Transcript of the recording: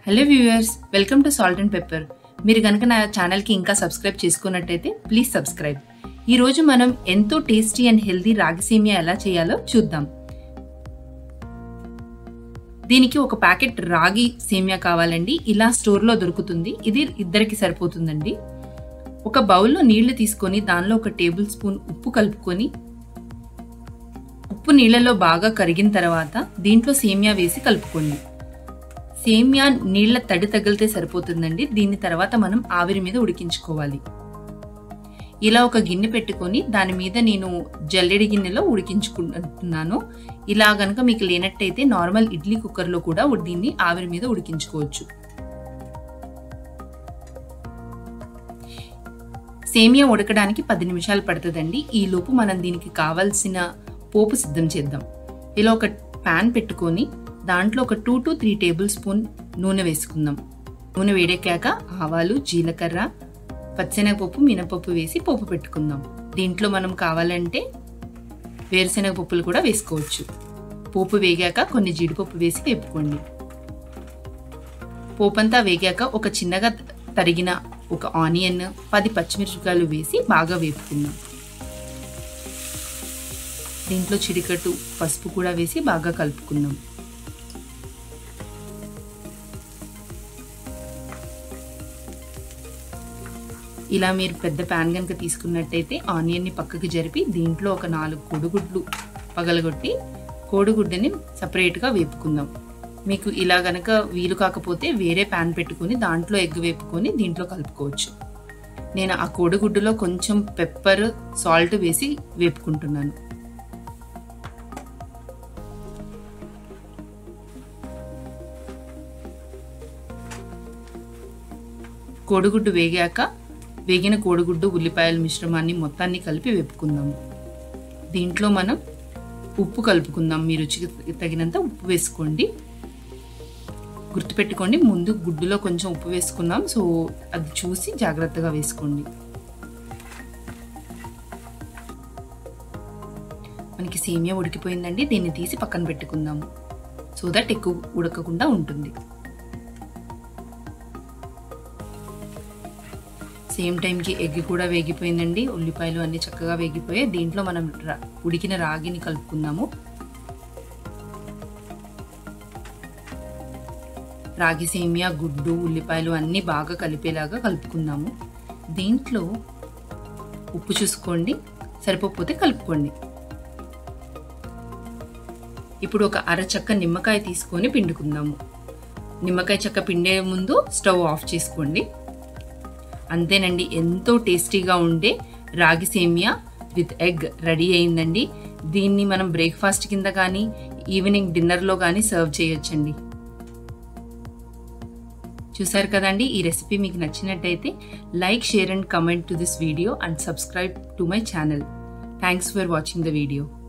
hello viewers welcome to salt and pepper మీరు కనుక నా ఛానల్కి ఇంకా సబ్స్క్రైబ్ చేసుకున్నట్టయితే ప్లీజ్ సబ్స్క్రైబ్ ఈరోజు మనం ఎంతో టేస్టీ అండ్ హెల్దీ రాగి సేమియా ఎలా చేయాలో చూద్దాం దీనికి ఒక ప్యాకెట్ రాగి సేమియా కావాలండి ఇలా స్టోర్లో దొరుకుతుంది ఇది ఇద్దరికి సరిపోతుందండి ఒక బౌల్లో నీళ్లు తీసుకొని దానిలో ఒక టేబుల్ స్పూన్ ఉప్పు కలుపుకొని ఉప్పు నీళ్ళలో బాగా కరిగిన తర్వాత దీంట్లో సేమియా వేసి కలుపుకోండి సేమియా నీళ్ల తడి తగిలితే సరిపోతుందండి దీని తర్వాత మనం ఆవిరి మీద ఉడికించుకోవాలి ఇలా ఒక గిన్నె పెట్టుకొని దాని మీద నేను జల్లెడి గిన్నెలో ఉడికించుకుంటున్నాను ఇలా గనక మీకు లేనట్టయితే నార్మల్ ఇడ్లీ కుక్కర్లో కూడా దీన్ని ఆవిరి మీద ఉడికించుకోవచ్చు సేమియా ఉడకడానికి పది నిమిషాలు పడుతుందండి ఈ లోపు మనం దీనికి కావాల్సిన పోపు సిద్ధం చేద్దాం ఇలా ఒక ప్యాన్ పెట్టుకొని దాంట్లో ఒక two to three tablespoon నూనె వేసుకుందాం నూనె వేడెక్కాక ఆవాలు జీలకర్ర పచ్చెనగపప్పు మినపప్పు వేసి పోపు పెట్టుకుందాం దీంట్లో మనం కావాలంటే వేరుశనగ పప్పులు కూడా వేసుకోవచ్చు పోపు వేగాక కొన్ని జీడిపప్పు వేసి వేపుకోండి పోపంతా వేగాక ఒక చిన్నగా తరిగిన ఒక ఆనియన్ పది పచ్చిమిరపకాయలు వేసి బాగా వేపుకుందాం దీంట్లో చిడికట్టు పసుపు కూడా వేసి బాగా కలుపుకుందాం ఇలా మీరు పెద్ద ప్యాన్ కనుక తీసుకున్నట్టయితే ఆనియన్ని పక్కకి జరిపి దీంట్లో ఒక నాలుగు కోడిగుడ్లు పగలగొట్టి కోడిగుడ్డుని సపరేట్గా వేపుకుందాం మీకు ఇలా గనక వీలు కాకపోతే వేరే ప్యాన్ పెట్టుకొని దాంట్లో ఎగ్ వేపుకొని దీంట్లో కలుపుకోవచ్చు నేను ఆ కోడిగుడ్డులో కొంచెం పెప్పర్ సాల్ట్ వేసి వేపుకుంటున్నాను కోడిగుడ్డు వేగాక వేగిన కోడిగుడ్డు ఉల్లిపాయల మిశ్రమాన్ని మొత్తాన్ని కలిపి వేపుకుందాము దీంట్లో మనం ఉప్పు కలుపుకుందాం మీ రుచికి తగినంత ఉప్పు వేసుకోండి గుర్తుపెట్టుకోండి ముందు గుడ్డులో కొంచెం ఉప్పు వేసుకున్నాం సో అది చూసి జాగ్రత్తగా వేసుకోండి మనకి సేమియా ఉడికిపోయిందండి దీన్ని తీసి పక్కన పెట్టుకుందాము సో దట్ ఎక్కువ ఉడకకుండా ఉంటుంది సేమ్ టైంకి ఎగ్ కూడా వేగిపోయిందండి ఉల్లిపాయలు అన్నీ చక్కగా వేగిపోయాయి దీంట్లో మనం ఉడికిన రాగిని కలుపుకుందాము రాగి సేమియా గుడ్డు ఉల్లిపాయలు అన్నీ బాగా కలిపేలాగా కలుపుకుందాము దీంట్లో ఉప్పు చూసుకోండి సరిపోతే కలుపుకోండి ఇప్పుడు ఒక అరచక్క నిమ్మకాయ తీసుకొని పిండుకుందాము నిమ్మకాయ చెక్క పిండే ముందు స్టవ్ ఆఫ్ చేసుకోండి అంతేనండి ఎంతో టేస్టీగా ఉండే రాగి సేమియా విత్ ఎగ్ రెడీ అయిందండి దీన్ని మనం బ్రేక్ఫాస్ట్ కింద కానీ ఈవినింగ్ డిన్నర్లో కానీ సర్వ్ చేయొచ్చండి చూసారు కదండి ఈ రెసిపీ మీకు నచ్చినట్టయితే like share and comment to this video and subscribe to my channel thanks for watching the video